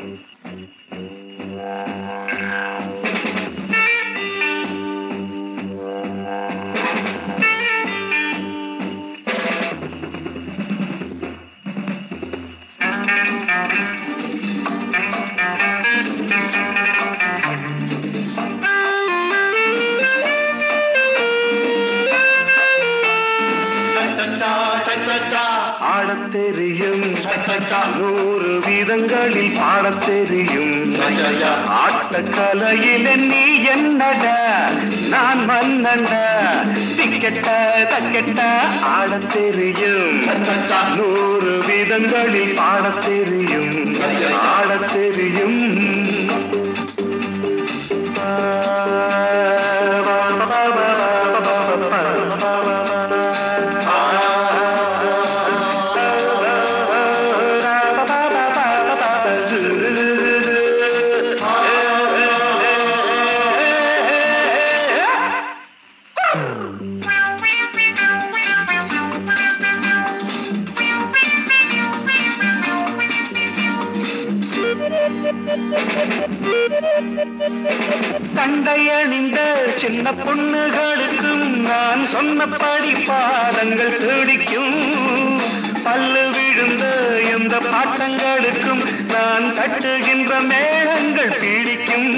ஆடத் தெரியும் நூறு விதங்களில் பாடத் தெரியும் ஆட்டக்கலையில் நீ என்னட நான் மன்னண்ட திக்கெட்ட தக்கெட்ட ஆடத் தெரியும் நூறு விதங்களில் பாடத் தெரியும் ஆடத் தெரியும் கண்டையணிந்த சின்ன பொண்ணுகளுக்கும் நான் சொன்னபடி பாதங்கள் தேடிக்கும் பல்லு விழுந்த எந்த பாட்டங்களுக்கும் நான் தட்டுகின்ற மேளங்கள் பீடிக்கும்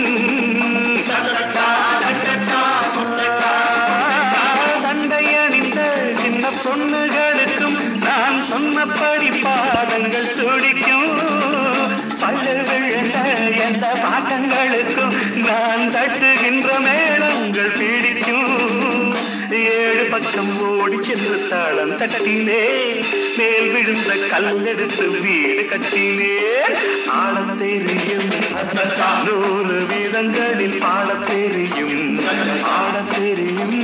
சண்டையணிந்த சின்ன பொண்ணுகளுக்கும் நான் சொன்னபடி பாதங்கள் துடிக்கும் பல்லு விழுந்த எந்த பாட்டங்களுக்கும் நான் தட்டுகின்ற மேளங்கள் பீடிக்கும் ஏழு பக்கம் ஓடி சென்று தாளம் தட்டினே மேல் விழுந்த கல்லெடுத்து வீடு கட்டினே ஆழம் தெரியும் நூறு வீதங்களில் பாடத் தெரியும் ஆடத் தெரியும்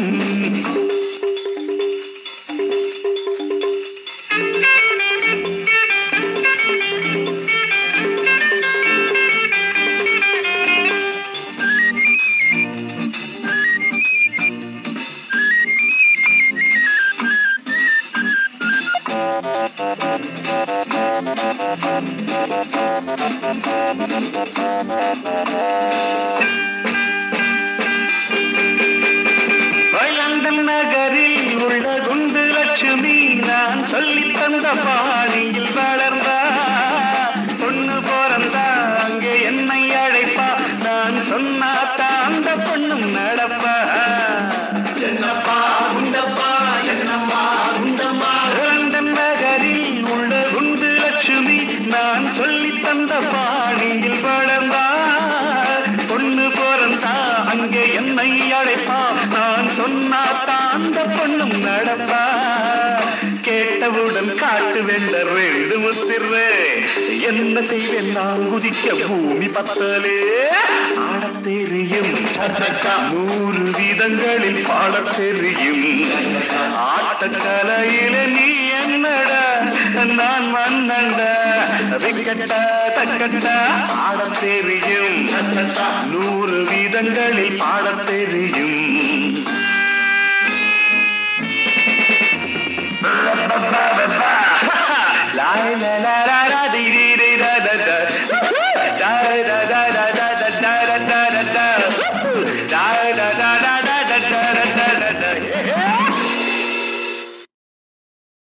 லண்டன் நகரில் உள்ள குண்டு லட்சுமி நான் சொல்லி தந்த பாணியில் வளர்ந்தா பொண்ணு பிறந்தா அங்கே என்னை அழைப்பா நான் சொன்னாத்தா அந்த பொண்ணும் நடப்பா என்னப்பா குண்டப்பா என்னம்மா குண்டம்மா லண்டன் நகரில் உள்ள குண்டு லட்சுமி நான் சொல்லி தந்த பாணியில் வளர்ந்தா பொண்ணு பிறந்தா அங்கே என்னை அழைப்பா நான் சொன்னாத்தா அந்த பொண்ணும் நடப்பா கேட்டவுடன் காட்டு வெண்ட ரெண்டு முத்திரு என்ன செய்வேன் நான் குதிக்க பூமி பத்தலே ஆடத் தெரியும் நூறு விதங்களில் பாடத் தெரியும் ஆட்டக்கலையில நீ என்னட நான் மன்னண்ட விக்கட்ட தக்கட்ட ஆடத் தெரியும் நூறு விதங்களில் பாடத் தெரியும் ba ba ba ba